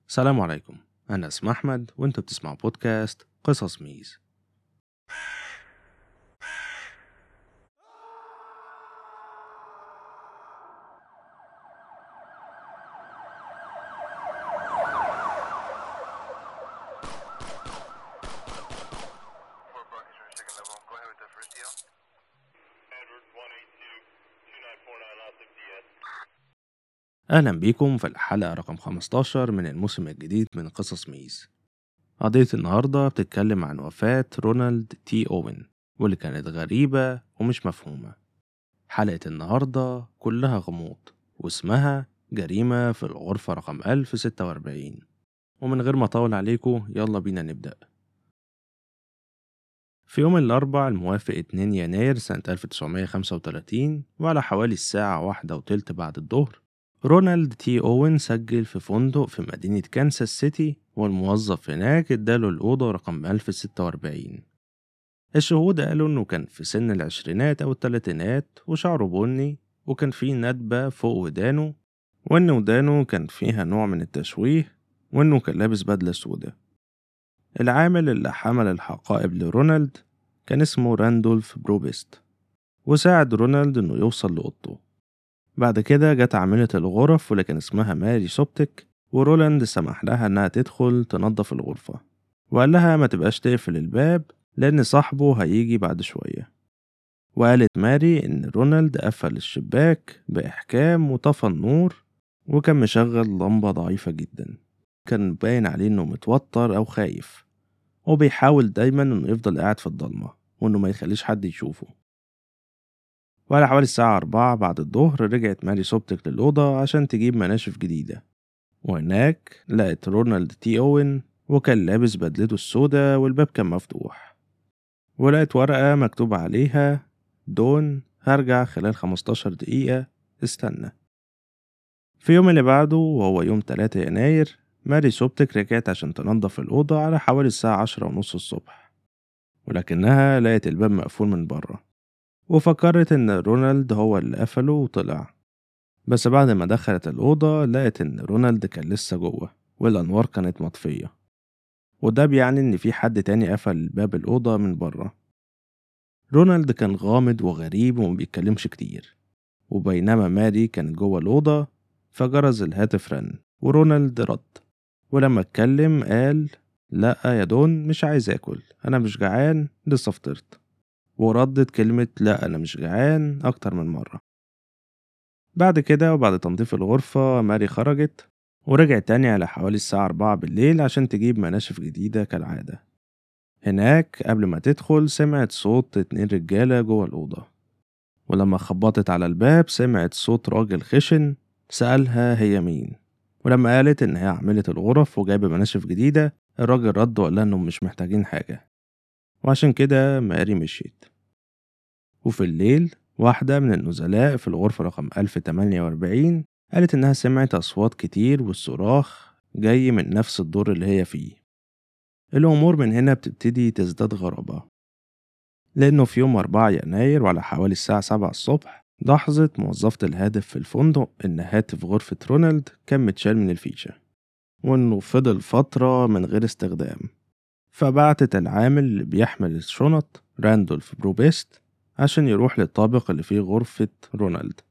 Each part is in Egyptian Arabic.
السلام عليكم أنا اسمي أحمد وأنت بتسمع بودكاست قصص ميز Four buckets for second level. Go ahead with the first deal. Edward 182-2949 lots of DS. أهلا بيكم في الحلقة رقم 15 من الموسم الجديد من قصص ميز قضية النهاردة بتتكلم عن وفاة رونالد تي أوين واللي كانت غريبة ومش مفهومة حلقة النهاردة كلها غموض واسمها جريمة في الغرفة رقم 1046 ومن غير ما أطول عليكم يلا بينا نبدأ في يوم الأربع الموافق 2 يناير سنة 1935 وعلى حوالي الساعة واحدة وتلت بعد الظهر رونالد تي أوين سجل في فندق في مدينة كانساس سيتي والموظف هناك اداله الأوضة رقم 1046 الشهود قالوا إنه كان في سن العشرينات أو التلاتينات وشعره بني وكان فيه ندبة فوق ودانه وإن ودانه كان فيها نوع من التشويه وإنه كان لابس بدلة سودة العامل اللي حمل الحقائب لرونالد كان اسمه راندولف بروبست وساعد رونالد إنه يوصل لأوضته بعد كده جت عاملة الغرف واللي كان اسمها ماري سوبتك ورولاند سمح لها إنها تدخل تنظف الغرفة وقال لها ما تبقاش تقفل الباب لأن صاحبه هيجي بعد شوية وقالت ماري إن رونالد قفل الشباك بإحكام وطفى النور وكان مشغل لمبة ضعيفة جدا كان باين عليه إنه متوتر أو خايف وبيحاول دايما إنه يفضل قاعد في الضلمة وإنه ما يخليش حد يشوفه وعلى حوالي الساعة أربعة بعد الظهر رجعت ماري سوبتك للأوضة عشان تجيب مناشف جديدة وهناك لقت رونالد تي أوين وكان لابس بدلته السودا والباب كان مفتوح ولقت ورقة مكتوب عليها دون هرجع خلال 15 دقيقة استنى في يوم اللي بعده وهو يوم 3 يناير ماري سوبتك رجعت عشان تنظف الأوضة على حوالي الساعة عشرة ونص الصبح ولكنها لقت الباب مقفول من بره وفكرت إن رونالد هو اللي قفله وطلع بس بعد ما دخلت الأوضة لقت إن رونالد كان لسه جوه والأنوار كانت مطفية وده بيعني إن في حد تاني قفل باب الأوضة من بره رونالد كان غامض وغريب ومبيتكلمش كتير وبينما ماري كانت جوه الأوضة فجرز الهاتف رن ورونالد رد ولما اتكلم قال لأ يا دون مش عايز آكل أنا مش جعان لسه فطرت وردت كلمة لأ أنا مش جعان أكتر من مرة بعد كده وبعد تنظيف الغرفة ماري خرجت ورجعت تاني على حوالي الساعة أربعة بالليل عشان تجيب مناشف جديدة كالعادة هناك قبل ما تدخل سمعت صوت اتنين رجالة جوه الأوضة ولما خبطت على الباب سمعت صوت راجل خشن سألها هي مين ولما قالت إن هي عاملة الغرف وجايبة مناشف جديدة الراجل رد وقال لها إنهم مش محتاجين حاجة وعشان كده ماري مشيت وفي الليل واحدة من النزلاء في الغرفة رقم 1048 قالت إنها سمعت أصوات كتير والصراخ جاي من نفس الدور اللي هي فيه الأمور من هنا بتبتدي تزداد غرابة لأنه في يوم 4 يناير وعلى حوالي الساعة 7 الصبح لاحظت موظفة الهاتف في الفندق إن هاتف غرفة رونالد كان متشال من الفيشة وإنه فضل فترة من غير استخدام فبعتت العامل اللي بيحمل الشنط راندولف بروبيست عشان يروح للطابق اللي فيه غرفة رونالد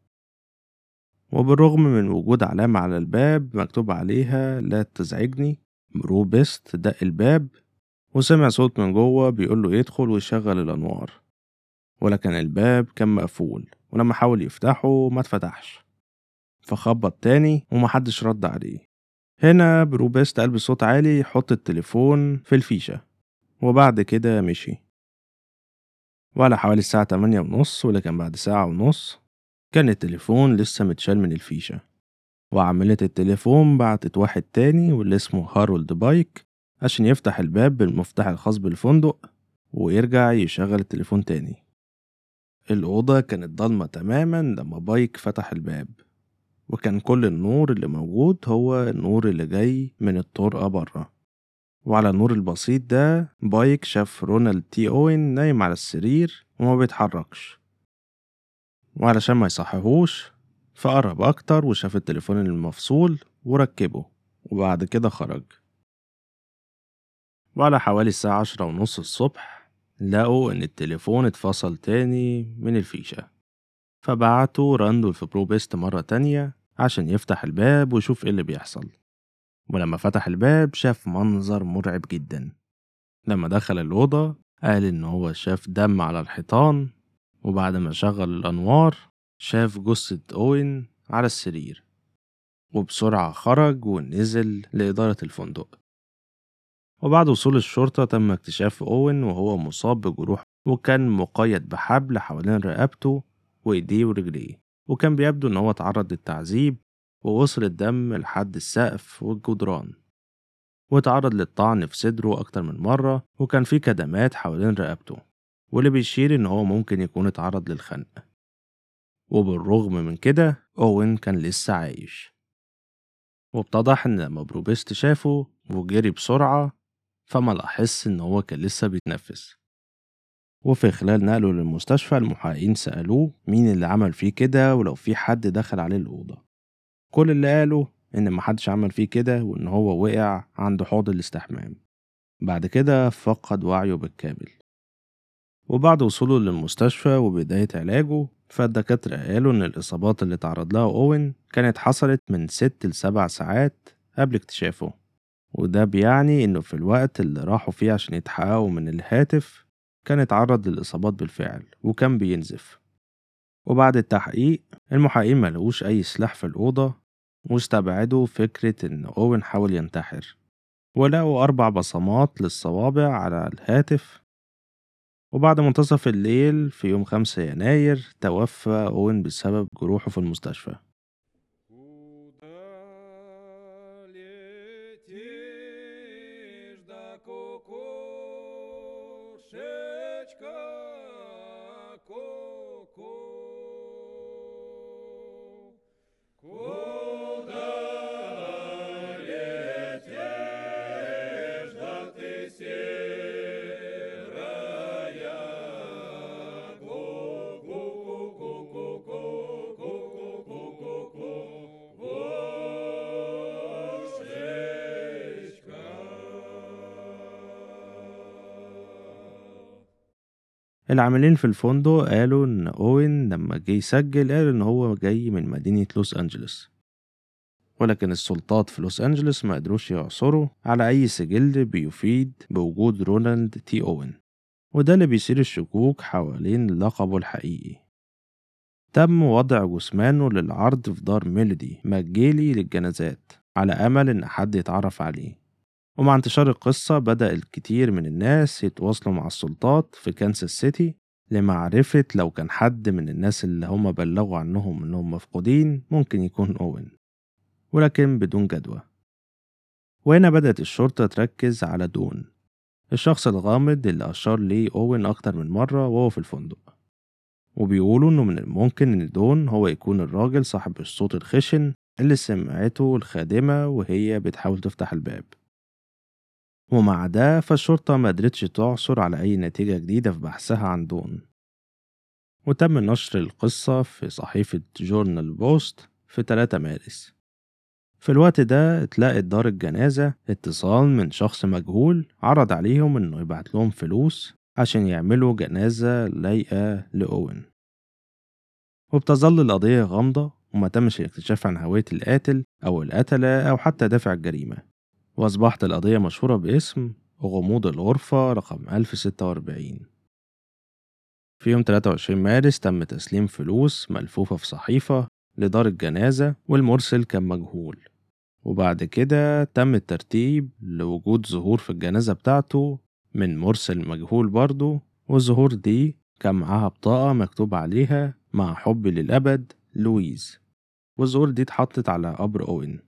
وبالرغم من وجود علامة على الباب مكتوب عليها لا تزعجني بروبيست دق الباب وسمع صوت من جوه بيقوله يدخل ويشغل الأنوار ولكن الباب كان مقفول ولما حاول يفتحه ما اتفتحش فخبط تاني ومحدش رد عليه هنا بروبيست قال بصوت عالي يحط التليفون في الفيشة وبعد كده مشي وعلى حوالي الساعة تمانية ونص واللي كان بعد ساعة ونص كان التليفون لسه متشال من الفيشة وعاملة التليفون بعتت واحد تاني واللي اسمه هارولد بايك عشان يفتح الباب بالمفتاح الخاص بالفندق ويرجع يشغل التليفون تاني الأوضة كانت ضلمة تماما لما بايك فتح الباب وكان كل النور اللي موجود هو النور اللي جاي من الطرقة برا وعلى النور البسيط ده بايك شاف رونالد تي أوين نايم على السرير وما بيتحركش وعلشان ما يصحيهوش فقرب أكتر وشاف التليفون المفصول وركبه وبعد كده خرج وعلى حوالي الساعة عشرة ونص الصبح لقوا إن التليفون اتفصل تاني من الفيشة فبعتوا راندول في بروبيست مرة تانية عشان يفتح الباب ويشوف ايه اللي بيحصل ولما فتح الباب شاف منظر مرعب جدا لما دخل الأوضة قال إن هو شاف دم على الحيطان وبعد ما شغل الأنوار شاف جثة أوين على السرير وبسرعة خرج ونزل لإدارة الفندق وبعد وصول الشرطة تم اكتشاف أوين وهو مصاب بجروح وكان مقيد بحبل حوالين رقبته وإيديه ورجليه وكان بيبدو إن هو اتعرض للتعذيب ووصل الدم لحد السقف والجدران واتعرض للطعن في صدره أكتر من مرة وكان في كدمات حوالين رقبته واللي بيشير إن هو ممكن يكون اتعرض للخنق وبالرغم من كده أوين كان لسه عايش واتضح إن لما بروبيست شافه وجري بسرعة فما لاحظش إن هو كان لسه بيتنفس وفي خلال نقله للمستشفى المحققين سألوه مين اللي عمل فيه كده ولو في حد دخل عليه الأوضة كل اللي قاله إن محدش عمل فيه كده وإن هو وقع عند حوض الاستحمام بعد كده فقد وعيه بالكامل وبعد وصوله للمستشفى وبداية علاجه فالدكاترة قالوا إن الإصابات اللي تعرض لها أوين كانت حصلت من ست لسبع ساعات قبل اكتشافه وده بيعني إنه في الوقت اللي راحوا فيه عشان يتحققوا من الهاتف كان اتعرض للإصابات بالفعل وكان بينزف وبعد التحقيق المحققين ملقوش أي سلاح في الأوضة واستبعدوا فكرة إن أوين حاول ينتحر ولقوا أربع بصمات للصوابع على الهاتف وبعد منتصف الليل في يوم 5 يناير توفى أوين بسبب جروحه في المستشفى Куда летишь, да кукушечка, ку-ку? Куда летишь, да ты серая, العاملين في الفندق قالوا إن أوين لما جه يسجل قال إن هو جاي من مدينة لوس أنجلوس ولكن السلطات في لوس أنجلوس ما قدروش يعثروا على أي سجل بيفيد بوجود رونالد تي أوين وده اللي بيثير الشكوك حوالين لقبه الحقيقي تم وضع جثمانه للعرض في دار ميلودي مجالي للجنازات على أمل إن حد يتعرف عليه ومع انتشار القصة بدأ الكتير من الناس يتواصلوا مع السلطات في كانساس سيتي لمعرفة لو كان حد من الناس اللي هم بلغوا عنهم إنهم مفقودين ممكن يكون أوين ولكن بدون جدوى وهنا بدأت الشرطة تركز على دون الشخص الغامض اللي أشار ليه أوين أكتر من مرة وهو في الفندق وبيقولوا إنه من الممكن إن دون هو يكون الراجل صاحب الصوت الخشن اللي سمعته الخادمة وهي بتحاول تفتح الباب ومع ده فالشرطة ما قدرتش تعثر على أي نتيجة جديدة في بحثها عن دون وتم نشر القصة في صحيفة جورنال بوست في 3 مارس في الوقت ده اتلقت دار الجنازة اتصال من شخص مجهول عرض عليهم انه يبعت لهم فلوس عشان يعملوا جنازة لايقة لأوين وبتظل القضية غامضة وما تمش الاكتشاف عن هوية القاتل أو القتلة أو حتى دافع الجريمة وأصبحت القضية مشهورة باسم غموض الغرفة رقم 1046 في يوم 23 مارس تم تسليم فلوس ملفوفة في صحيفة لدار الجنازة والمرسل كان مجهول وبعد كده تم الترتيب لوجود ظهور في الجنازة بتاعته من مرسل مجهول برضه والظهور دي كان معاها بطاقة مكتوب عليها مع حبي للأبد لويز والظهور دي اتحطت على قبر أوين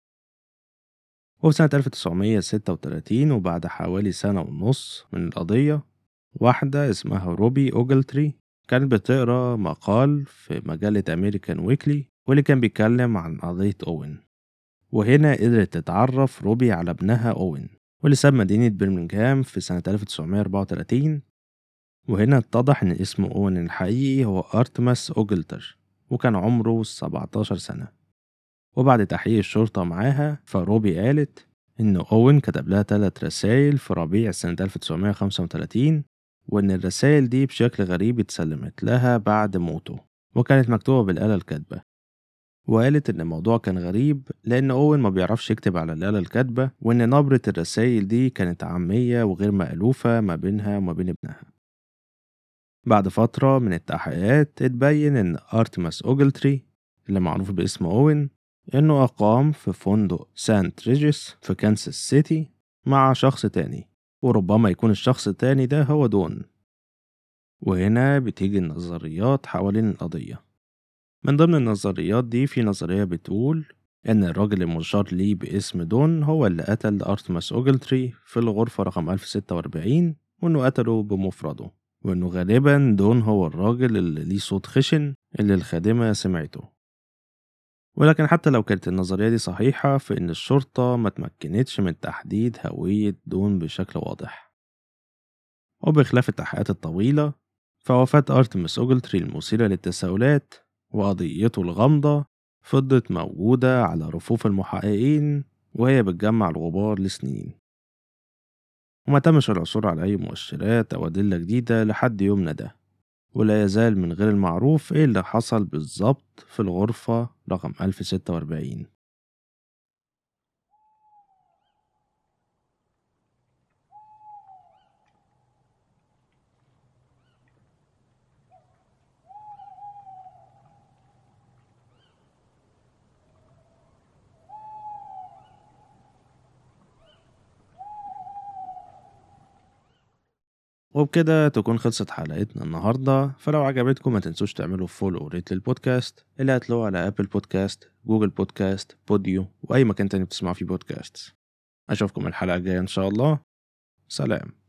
وفي سنة 1936 وبعد حوالي سنة ونص من القضية واحدة اسمها روبي أوجلتري كانت بتقرا مقال في مجلة أمريكان ويكلي واللي كان بيتكلم عن قضية أوين وهنا قدرت تتعرف روبي على ابنها أوين واللي ساب مدينة برمنغهام في سنة 1934 وهنا اتضح إن اسم أوين الحقيقي هو أرتماس أوجلتر وكان عمره 17 سنة وبعد تحقيق الشرطة معاها فروبي قالت إن أوين كتب لها تلات رسايل في ربيع سنة 1935 وإن الرسايل دي بشكل غريب اتسلمت لها بعد موته وكانت مكتوبة بالآلة الكاتبة وقالت إن الموضوع كان غريب لأن أوين ما بيعرفش يكتب على الآلة الكاتبة وإن نبرة الرسايل دي كانت عامية وغير مألوفة ما بينها وما بين ابنها بعد فترة من التحقيقات اتبين إن أرتماس أوجلتري اللي معروف باسم أوين إنه أقام في فندق سانت ريجيس في كانساس سيتي مع شخص تاني وربما يكون الشخص التاني ده هو دون وهنا بتيجي النظريات حوالين القضية من ضمن النظريات دي في نظرية بتقول إن الراجل المشار ليه باسم دون هو اللي قتل أرتماس أوجلتري في الغرفة رقم 1046 وإنه قتله بمفرده وإنه غالبا دون هو الراجل اللي ليه صوت خشن اللي الخادمة سمعته ولكن حتى لو كانت النظرية دي صحيحة فإن الشرطة ما تمكنتش من تحديد هوية دون بشكل واضح وبخلاف التحقيقات الطويلة فوفاة أرتمس أوجلتري المثيرة للتساؤلات وقضيته الغامضة فضلت موجودة على رفوف المحققين وهي بتجمع الغبار لسنين وما تمش العثور على أي مؤشرات أو أدلة جديدة لحد يومنا ده ولا يزال من غير المعروف إيه اللي حصل بالظبط في الغرفة رقم 1046 وبكده تكون خلصت حلقتنا النهاردة فلو عجبتكم ما تنسوش تعملوا فولو وريت للبودكاست اللي هتلاقوه على أبل بودكاست جوجل بودكاست بوديو وأي مكان تاني بتسمعوا فيه بودكاست أشوفكم الحلقة الجاية إن شاء الله سلام